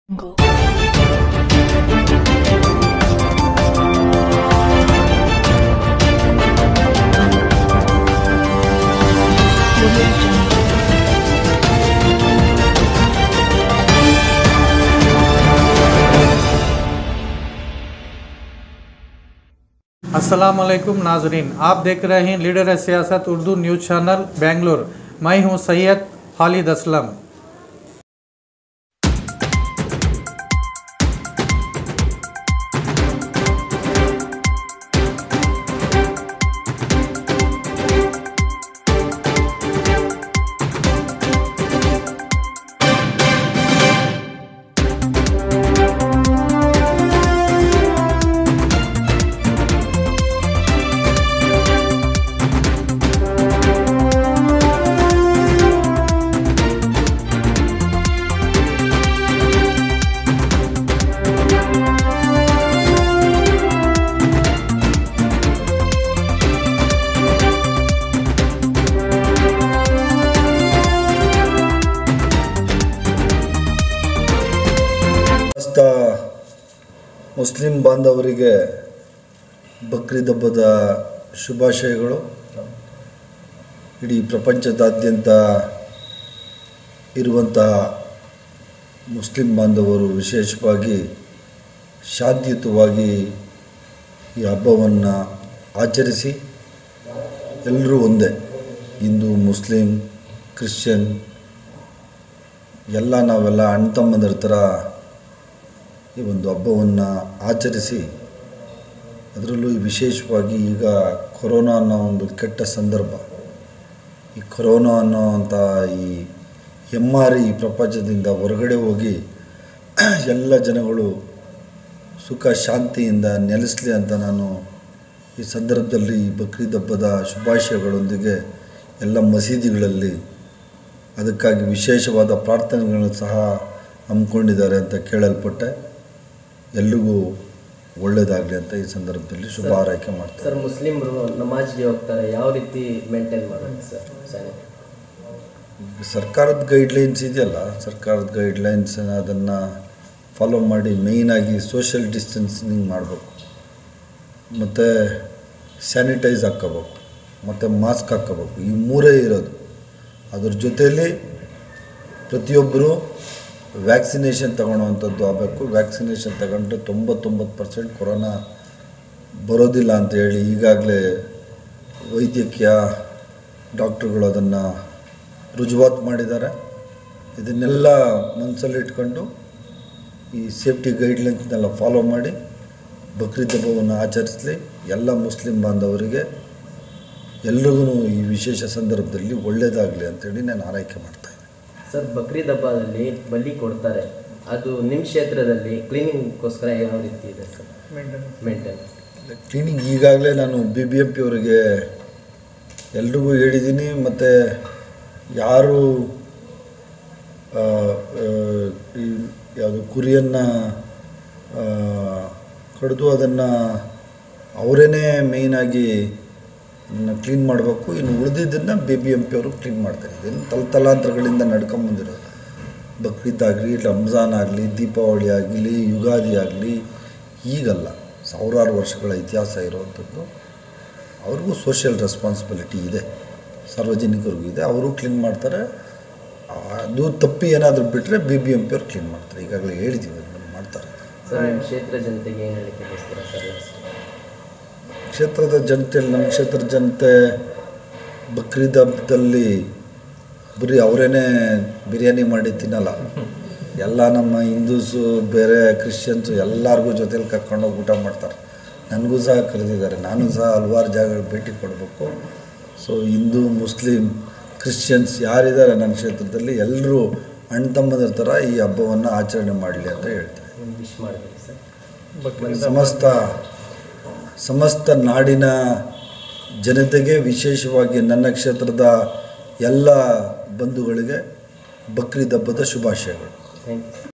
Jungle. Audio Jungle. अस्सलाम वालेकुम नाजरीन आप देख रहे हैं लीडर सियासत उर्दू न्यूज़ चैनल बेंगलोर मैं हूं सैयद खालिद असलम ಸಮಸ್ತ ಮುಸ್ಲಿಂ ಬಾಂಧವರಿಗೆ ಬಕ್ರೀದ್ ಹಬ್ಬದ ಶುಭಾಶಯಗಳು ಇಡೀ ಪ್ರಪಂಚದಾದ್ಯಂತ ಇರುವಂಥ ಮುಸ್ಲಿಂ ಬಾಂಧವರು ವಿಶೇಷವಾಗಿ ಶಾಂತಿಯುತವಾಗಿ ಈ ಹಬ್ಬವನ್ನು ಆಚರಿಸಿ ಎಲ್ಲರೂ ಒಂದೇ ಹಿಂದೂ ಮುಸ್ಲಿಂ ಕ್ರಿಶ್ಚಿಯನ್ ಎಲ್ಲ ನಾವೆಲ್ಲ ಅಣ್ಣ ತಮ್ಮಂದಿರ ಥರ ಈ ಒಂದು ಹಬ್ಬವನ್ನು ಆಚರಿಸಿ ಅದರಲ್ಲೂ ಈ ವಿಶೇಷವಾಗಿ ಈಗ ಕೊರೋನಾ ಅನ್ನೋ ಒಂದು ಕೆಟ್ಟ ಸಂದರ್ಭ ಈ ಕೊರೋನಾ ಅನ್ನೋ ಅಂಥ ಈ ಹೆಮ್ಮಾರಿ ಈ ಪ್ರಪಂಚದಿಂದ ಹೊರಗಡೆ ಹೋಗಿ ಎಲ್ಲ ಜನಗಳು ಸುಖ ಶಾಂತಿಯಿಂದ ನೆಲೆಸಲಿ ಅಂತ ನಾನು ಈ ಸಂದರ್ಭದಲ್ಲಿ ಈ ಬಕ್ರೀದ್ ಹಬ್ಬದ ಶುಭಾಶಯಗಳೊಂದಿಗೆ ಎಲ್ಲ ಮಸೀದಿಗಳಲ್ಲಿ ಅದಕ್ಕಾಗಿ ವಿಶೇಷವಾದ ಪ್ರಾರ್ಥನೆಗಳನ್ನು ಸಹ ಹಮ್ಮಿಕೊಂಡಿದ್ದಾರೆ ಅಂತ ಕೇಳಲ್ಪಟ್ಟೆ ಎಲ್ರಿಗೂ ಒಳ್ಳೆಯದಾಗಲಿ ಅಂತ ಈ ಸಂದರ್ಭದಲ್ಲಿ ಶುಭ ಹಾರೈಕೆ ಮಾಡ್ತಾರೆ ಸರ್ ಮುಸ್ಲಿಮರು ನಮಾಜ್ಗೆ ಹೋಗ್ತಾರೆ ಯಾವ ರೀತಿ ಮೇಂಟೈನ್ ಮಾಡೋದು ಸರ್ ಸ್ಯಾನಿಟರಿ ಈಗ ಸರ್ಕಾರದ ಗೈಡ್ಲೈನ್ಸ್ ಇದೆಯಲ್ಲ ಸರ್ಕಾರದ ಗೈಡ್ಲೈನ್ಸ್ ಅದನ್ನು ಫಾಲೋ ಮಾಡಿ ಮೇಯ್ನಾಗಿ ಸೋಷಿಯಲ್ ಡಿಸ್ಟೆನ್ಸಿಂಗ್ ಮಾಡಬೇಕು ಮತ್ತು ಸ್ಯಾನಿಟೈಸ್ ಹಾಕ್ಕೋಬೇಕು ಮತ್ತು ಮಾಸ್ಕ್ ಹಾಕ್ಕೋಬೇಕು ಈ ಮೂರೇ ಇರೋದು ಅದ್ರ ಜೊತೆಯಲ್ಲಿ ಪ್ರತಿಯೊಬ್ಬರು ವ್ಯಾಕ್ಸಿನೇಷನ್ ತಗೊಳ್ಳೋವಂಥದ್ದು ಆಗಬೇಕು ವ್ಯಾಕ್ಸಿನೇಷನ್ ತಗೊಂಡ್ರೆ ತೊಂಬತ್ತೊಂಬತ್ತು ಪರ್ಸೆಂಟ್ ಕೊರೋನಾ ಬರೋದಿಲ್ಲ ಅಂತ ಹೇಳಿ ಈಗಾಗಲೇ ವೈದ್ಯಕೀಯ ಡಾಕ್ಟ್ರುಗಳು ಅದನ್ನು ರುಜುವಾತು ಮಾಡಿದ್ದಾರೆ ಇದನ್ನೆಲ್ಲ ಮನಸ್ಸಲ್ಲಿಟ್ಕೊಂಡು ಈ ಸೇಫ್ಟಿ ಗೈಡ್ಲೈನ್ಸ್ನೆಲ್ಲ ಫಾಲೋ ಮಾಡಿ ಬಕ್ರೀದ್ ಹಬ್ಬವನ್ನು ಆಚರಿಸಲಿ ಎಲ್ಲ ಮುಸ್ಲಿಂ ಬಾಂಧವರಿಗೆ ಎಲ್ರಿಗೂ ಈ ವಿಶೇಷ ಸಂದರ್ಭದಲ್ಲಿ ಒಳ್ಳೆಯದಾಗಲಿ ಅಂತೇಳಿ ನಾನು ಆರೈಕೆ ಮಾಡ್ತಾಯಿದ್ದೆ ಸರ್ ಬಕ್ರೀದ್ ಹಬ್ಬದಲ್ಲಿ ಬಲಿ ಕೊಡ್ತಾರೆ ಅದು ನಿಮ್ಮ ಕ್ಷೇತ್ರದಲ್ಲಿ ಕ್ಲೀನಿಂಗ್ಗೋಸ್ಕರ ಯಾವ ರೀತಿ ಇದೆ ಸರ್ ಮೇಂಟೈನ್ ಕ್ಲೀನಿಂಗ್ ಈಗಾಗಲೇ ನಾನು ಬಿ ಬಿ ಎಂ ಪಿ ಅವರಿಗೆ ಎಲ್ರಿಗೂ ಹೇಳಿದ್ದೀನಿ ಮತ್ತು ಯಾರು ಆ, ಆ, ಈ ಯಾವುದು ಕುರಿಯನ್ನು ಕಡಿದು ಅದನ್ನು ಅವರೇನೇ ಮೇಯ್ನಾಗಿ ಕ್ಲೀನ್ ಮಾಡಬೇಕು ಇನ್ನು ಉಳಿದಿದ್ದನ್ನು ಬಿ ಬಿ ಎಂ ಪಿ ಅವರು ಕ್ಲೀನ್ ಮಾಡ್ತಾರೆ ಇದನ್ನು ತಲತಲಾಂತರಗಳಿಂದ ನಡ್ಕೊಂಬಂದಿರೋದು ಬಕ್ರೀದ್ ಆಗಲಿ ರಂಜಾನ್ ಆಗಲಿ ದೀಪಾವಳಿ ಆಗಲಿ ಯುಗಾದಿ ಆಗಲಿ ಈಗಲ್ಲ ಸಾವಿರಾರು ವರ್ಷಗಳ ಇತಿಹಾಸ ಇರುವಂಥದ್ದು ಅವ್ರಿಗೂ ಸೋಷಿಯಲ್ ರೆಸ್ಪಾನ್ಸಿಬಿಲಿಟಿ ಇದೆ ಸಾರ್ವಜನಿಕರಿಗೂ ಇದೆ ಅವರು ಕ್ಲೀನ್ ಮಾಡ್ತಾರೆ ಅದು ತಪ್ಪಿ ಏನಾದರೂ ಬಿಟ್ಟರೆ ಬಿ ಬಿ ಎಂ ಪಿ ಅವ್ರು ಕ್ಲೀನ್ ಮಾಡ್ತಾರೆ ಈಗಾಗಲೇ ಹೇಳಿದ್ದೀವಿ ಅದನ್ನ ಮಾಡ್ತಾರೆ ಸರ್ ನಿಮ್ಮ ಕ್ಷೇತ್ರ ಜನತೆಗೆ ಏನು ಹೇಳಿಕೆ ಬಯಸ್ತೀರಾ ಸರ್ last? ಕ್ಷೇತ್ರದ ಜನತೆಯಲ್ಲಿ ನಮ್ಮ ಕ್ಷೇತ್ರದ ಜನತೆ ಬಕ್ರೀದ್ ಹಬ್ಬದಲ್ಲಿ ಬರೀ ಅವರೇನೆ ಬಿರಿಯಾನಿ ಮಾಡಿ ತಿನ್ನಲ್ಲ ಎಲ್ಲ ನಮ್ಮ ಹಿಂದೂಸು ಬೇರೆ ಕ್ರಿಶ್ಚಿಯನ್ಸು ಎಲ್ಲರಿಗೂ ಜೊತೇಲಿ ಕರ್ಕೊಂಡೋಗಿ ಊಟ ಮಾಡ್ತಾರೆ ನನಗೂ ಸಹ ಕರೆದಿದ್ದಾರೆ ನಾನು ಸಹ ಹಲವಾರು ಜಾಗಗಳು ಭೇಟಿ ಕೊಡಬೇಕು ಸೊ ಹಿಂದೂ ಮುಸ್ಲಿಂ ಕ್ರಿಶ್ಚಿಯನ್ಸ್ ಯಾರಿದ್ದಾರೆ ನನ್ನ ಕ್ಷೇತ್ರದಲ್ಲಿ ಎಲ್ಲರೂ ಅಣ್ಣ ತಮ್ಮದ್ರ ಥರ ಈ ಹಬ್ಬವನ್ನು ಆಚರಣೆ ಮಾಡಲಿ ಅಂತ ಹೇಳ್ತಾರೆ ಒಂದು ವಿಶ್ ಮಾಡಿದ್ರಿ ಸರ್ ಸಮಸ್ತ ಸಮಸ್ತ ನಾಡಿನ ಜನತೆಗೆ ವಿಶೇಷವಾಗಿ ನನ್ನ ಕ್ಷೇತ್ರದ ಎಲ್ಲ ಬಂಧುಗಳಿಗೆ ಬಕ್ರೀದ್ ಹಬ್ಬದ ಶುಭಾಶಯಗಳು ಥ್ಯಾಂಕ್ ಯು